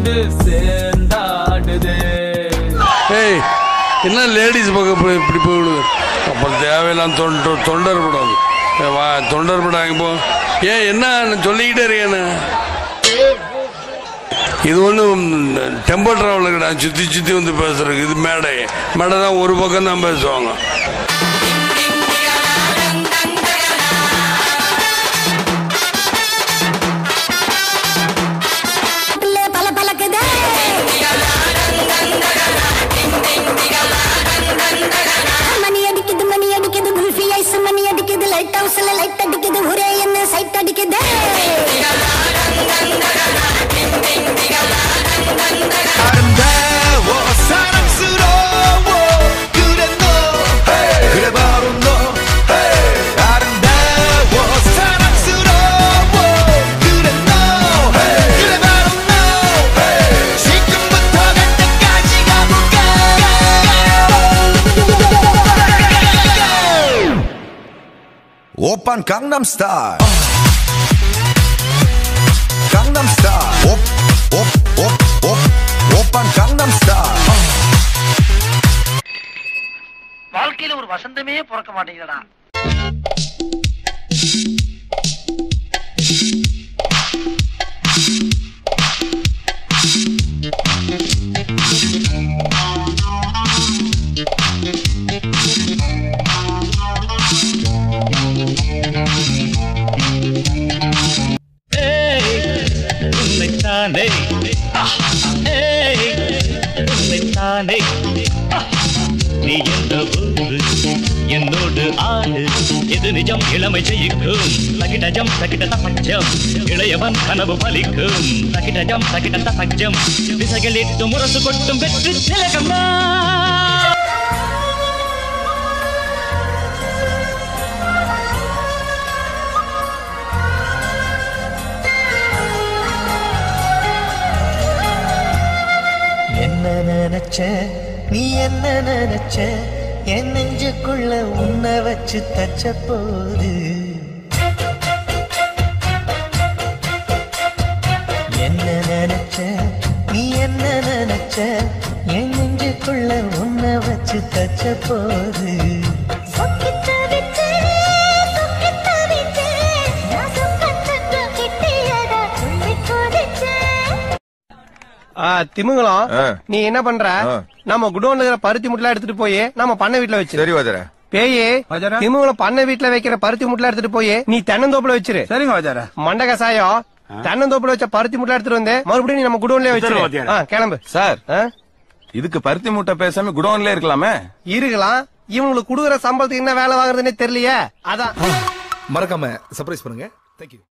ரெண்டு சேர்ந்தாடுதே ஏய் என்ன லேடிஸ் பக்கம் போய் இப்படி போய் விடுது அப்புறம் தேவையில்லாம் தொண்டை தொண்டர் படம் ஏய், வா தொண்டர் படம் அங்கே போ ஏன் என்ன நான் சொல்லிக்கிட்டே இருக்கேன்னு இது ஒன்றும் டெம்போ டிராவலர் கிடையாது சுற்றி சுற்றி வந்து பேசுறதுக்கு இது மேடை மேடை தான் ஒரு பக்கம் தான் பேசுவாங்க பிள்ளை பல பலக்குதே மணி அடிக்குது மணி அடிக்குது குல்ஃபி ஐஸ் மணி அடிக்குது லைட் ஹவுஸ்ல லைட் அடிக்குது ஒரே என்ன சைட் அடிக்குது 아름다워 사랑스러워 그래 너 그래 바로 너 아름다워 사랑스러워 그래 너 그래 바로 너 지금부터 갈 때까지 가볼까 오빤 강남스타일 강남스타일 옵옵옵옵 오빤 강남스타일 வாழ்க்கையில ஒரு வசந்தமே பிறக்க மாட்டேங்குதுடா உன்னைத்தானே ஏய், உன்னைத்தானே நீ என்ற ஊரு என்னோடு ஆடு எது நிஜம் இளமை ஜெயிக்கும் தகிடஜம் தகிட தபஞ்சம் இளையவன் கனவு பலிக்கும் தகிடஜம் தகிட தபஞ்சம் திசைகளிட்டு முரசு கொட்டும் வெற்றி திலகம்மா என்ன நினைச்ச நீ என்ன நினைச்ச என் நெஞ்சுக்குள்ள உன்னை வச்சு தச்ச போது என்ன நினைச்ச நீ என்ன நினைச்ச என் நெஞ்சுக்குள்ள உன்னை வச்சு தச்ச போது சொக்கித்த விட்டு சொக்கித்த விட்டு நான் சொக்கத்தங்க கிட்டியதா சொல்லி கொதிச்சேன் ஆ, திமிங்கலம் நீ என்ன பண்ற நம்ம குடோன்ல இருக்கிற பருத்தி முட்டை எடுத்துட்டு போய் நம்ம பண்ணை வீட்டுல வச்சிரு சரி வாஜர பேயே திமிங்கலம் பண்ணை வீட்டுல வைக்கிற பருத்தி முட்டை எடுத்துட்டு போய் நீ தென்னந்தோப்புல வச்சிரு சரிங்க வாஜார மண்ட கசாயம் தென்னந்தோப்புல வச்ச பருத்தி முட்டை எடுத்துட்டு வந்து மறுபடியும் நீ நம்ம குடோன்லயே வச்சிரு வாத்தியாரே. ஆ, கிளம்பு சார் ஆ? இதுக்கு பருத்தி மூட்டை பேசாம குடோன்ல இருக்கலாமே இருக்கலாம் இவங்களுக்கு குடுக்குற சம்பளத்துக்கு என்ன வேலை வாங்குறதுன்னே தெரியலையே அதான் மறக்காம சர்ப்ரைஸ் பண்ணுங்க தேங்க்யூ